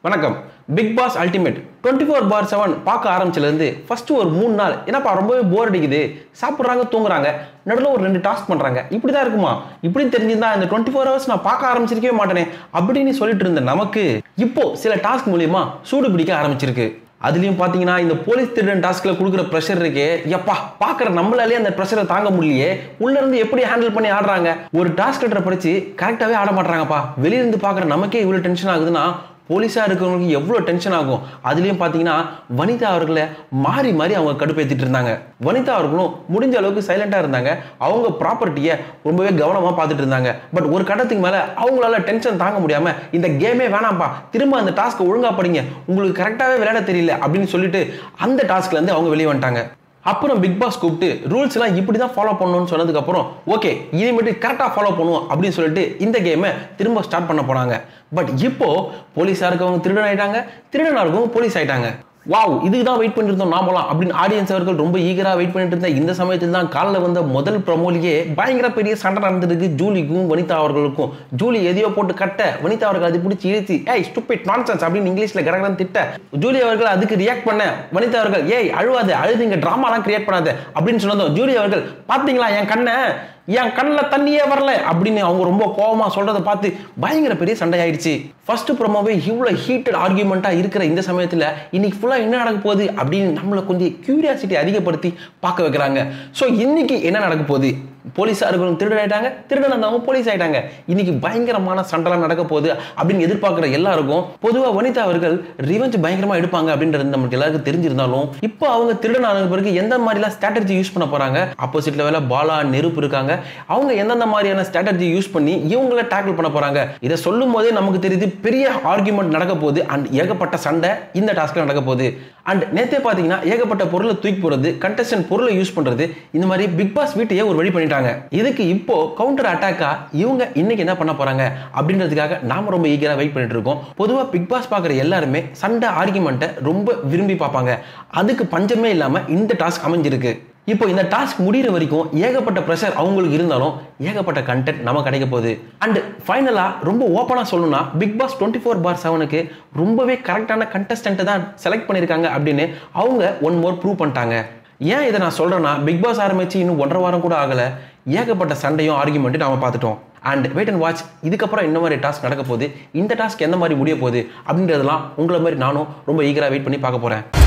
வணக்கம் Bigg Boss ultimate twenty four bar seven பார்க்க ஆரம்பிச்சிலேருந்து ஃபர்ஸ்ட் ஒரு மூணு நாள் என்னப்பா ரொம்பவே போர் அடிக்குது சாப்பிட்றாங்க தூங்குறாங்க நடுவில் ஒரு ரெண்டு டாஸ்க் பண்ணுறாங்க இப்படி தான் இருக்குமா இப்படி தெரிஞ்சிருந்தா இந்த டுவெண்ட்டி ஃபோர் ஹவர்ஸ் நான் பார்க்க ஆரம்பிச்சிருக்கவே மாட்டேனே அப்படின்னு சொல்லிட்டு இருந்த நமக்கு இப்போ சில டாஸ்க் மூலியமா சூடு பிடிக்க ஆரம்பிச்சிருக்கு அதுலயும் பாத்தீங்கன்னா இந்த போலீஸ் திருடன் டாஸ்க்ல கொடுக்குற ப்ரெஷர் இருக்கே எப்பா பாக்குற நம்மளாலே அந்த ப்ரெஷரை தாங்க முடியலையே உள்ள இருந்து எப்படி ஹேண்டில் பண்ணி ஆடுறாங்க ஒரு டாஸ்க் லெட்டரை படிச்சு கரெக்டாவே ஆட மாட்டாங்கப்பா வெளிய இருந்து பாக்குற நமக்கே இவ்வளவு டென்ஷன் ஆகுதுன்னா போலீஸா இருக்கிறவங்களுக்கு எவ்வளோ டென்ஷன் ஆகும் அதுலயும் பாத்தீங்கன்னா வனிதா அவர்களை மாறி மாறி அவங்க கடுப்பேத்திட்டு இருந்தாங்க வனிதா அவர்களும் முடிஞ்ச அளவுக்கு சைலண்டா இருந்தாங்க அவங்க ப்ராப்பர்ட்டியை ரொம்பவே கவனமா பார்த்துட்டு இருந்தாங்க பட் ஒரு கட்டத்துக்கு மேல அவங்களால டென்ஷன் தாங்க முடியாம இந்த கேமே வேணாம்ப்பா திரும்ப அந்த டாஸ்க்கை ஒழுங்கா படிங்க உங்களுக்கு கரெக்டாவே விளையாட தெரியல அப்படின்னு சொல்லிட்டு அந்த டாஸ்க்ல இருந்து அவங்க வெளியே வந்துட்டாங்க அப்புறம் பிக் பாஸ் கூப்பிட்டு ரூல்ஸ் எல்லாம் இப்படி தான் ஃபாலோ பண்ணணும்னு சொன்னதுக்கு அப்புறம் ஓகே இனிமேட்டு கரெக்டாக ஃபாலோ பண்ணுவோம் அப்படின்னு சொல்லிட்டு இந்த கேமை திரும்ப ஸ்டார்ட் பண்ண போனாங்க பட் இப்போ போலீஸாக இருக்கவங்க திருடன் ஆயிட்டாங்க திருடனாக இருக்கவங்க போலீஸ் ஆயிட்டாங்க வாவ் இதுக்கு தான் வெயிட் பண்ணிருந்தோம் நாமலாம் அப்படின்னு ஆடியன்ஸ் அவர்கள் ரொம்ப ஈகராக வெயிட் பண்ணிட்டு இருந்த இந்த சமயத்தில் தான் காலில் வந்த முதல் ப்ரமோலியே பயங்கர பெரிய சண்டை நடந்திருக்கு ஜூலிக்கும் வனிதா அவர்களுக்கும் ஜூலி எதையோ போட்டு கட்ட வனிதா அவர்கள் அது பிடிச்சி இழுத்து ஏய் ஸ்டூபிட் நான்சென்ஸ் அப்படின்னு இங்கிலீஷ்ல கடகடன் திட்ட ஜூலி அவர்கள் அதுக்கு ரியாக்ட் பண்ண வனிதா அவர்கள் ஏய் அழுவாத அழுதுங்க ட்ராமாலாம் கிரியேட் பண்ணாத அப்படின்னு சொன்னதும் ஜூலி அவர்கள் பார்த்தீங்களா என் கண்ணை என் கண்ணில் தண்ணியே வரல அப்படின்னு அவங்க ரொம்ப கோவமா சொல்றதை பார்த்து பயங்கர பெரிய சண்டை ஆயிடுச்சு ஃபர்ஸ்ட் ப்ரோமோவே இவ்வளோ ஹீட்டட் ஆர்கியூமெண்ட்டாக இருக்கிற இந்த சமயத்தில் இன்னைக்கு ஃபுல்லாக என்ன நடக்க போகுது அப்படின்னு நம்மளை கொஞ்சம் கியூரியாசிட்டி அதிகப்படுத்தி பார்க்க வைக்கிறாங்க ஸோ இன்னைக்கு என்ன நடக்க போகுது போலீஸாக இருக்கிறவங்க திருடன் ஆயிட்டாங்க திருடன் இருந்தவங்க போலீஸ் ஆயிட்டாங்க இன்னைக்கு பயங்கரமான சண்டைலாம் நடக்க போகுது அப்படின்னு எதிர்பார்க்குற எல்லாருக்கும் பொதுவாக வனிதா அவர்கள் ரிவெஞ்ச் பயங்கரமாக எடுப்பாங்க அப்படின்றது நமக்கு எல்லாருக்கும் தெரிஞ்சிருந்தாலும் இப்போ அவங்க திருடன் ஆன பிறகு எந்த மாதிரிலாம் ஸ்ட்ராட்டஜி யூஸ் பண்ண போறாங்க ஆப்போசிட்ல வேலை பாலா நெருப்பு இருக்காங்க அவங்க எந்தெந்த மாதிரியான ஸ்ட்ராட்டஜி யூஸ் பண்ணி இவங்கள டேக்கிள் பண்ண போறாங்க இதை சொல்லும் போதே நமக்கு தெரியுது பெரிய ஆர்குமெண்ட் நடக்க போகுது அண்ட் ஏகப்பட்ட சண்டை இந்த டாஸ்க்ல நடக்க போகுது அண்ட் நேத்தே பார்த்தீங்கன்னா ஏகப்பட்ட பொருளை தூக்கி போடுறது கண்டஸ்டன்ட் பொருளை யூஸ் பண்றது இந்த மாதிரி பிக் பாஸ் வீட்டையே ஒரு வழி பண்ணிட்டாங்க இதுக்கு இப்போ கவுண்டர் அட்டாக்கா இவங்க இன்னைக்கு என்ன பண்ண போறாங்க அப்படின்றதுக்காக நாம ரொம்ப ஈகரா வெயிட் பண்ணிட்டு இருக்கோம் பொதுவாக பிக் பாஸ் பார்க்குற எல்லாருமே சண்டை ஆர்குமெண்ட்டை ரொம்ப விரும்பி பார்ப்பாங்க அதுக்கு பஞ்சமே இல்லாம இந்த டாஸ்க் அமைஞ்சிருக்கு இப்போ இந்த டாஸ்க் முடிகிற வரைக்கும் ஏகப்பட்ட ப்ரெஷர் அவங்களுக்கு இருந்தாலும் ஏகப்பட்ட கண்டென்ட் நம்ம கிடைக்க போகுது அண்ட் ஃபைனலாக ரொம்ப ஓப்பனாக சொல்லணும்னா Bigg Boss twenty four bar செவனுக்கு ரொம்பவே கரெக்டான கண்டஸ்டண்ட்டை தான் செலக்ட் பண்ணியிருக்காங்க அப்படின்னு அவங்க ஒன் மோர் ப்ரூவ் பண்ணிட்டாங்க ஏன் இதை நான் சொல்கிறேன்னா பிக் பாஸ் ஆரம்பித்து இன்னும் ஒன்றரை வாரம் கூட ஆகலை ஏகப்பட்ட சண்டையும் ஆர்குமெண்ட்டும் நாம பார்த்துட்டோம் அண்ட் வெயிட் அண்ட் வாட்ச் இதுக்கப்புறம் என்ன மாதிரி டாஸ்க் நடக்க போகுது இந்த டாஸ்க் எந்த மாதிரி முடிய போகுது அப்படின்றதெல்லாம் உங்களை மாதிரி நானும் ரொம்ப ஈகராக வெயிட் பண்ணி பார்க்க போகிறேன்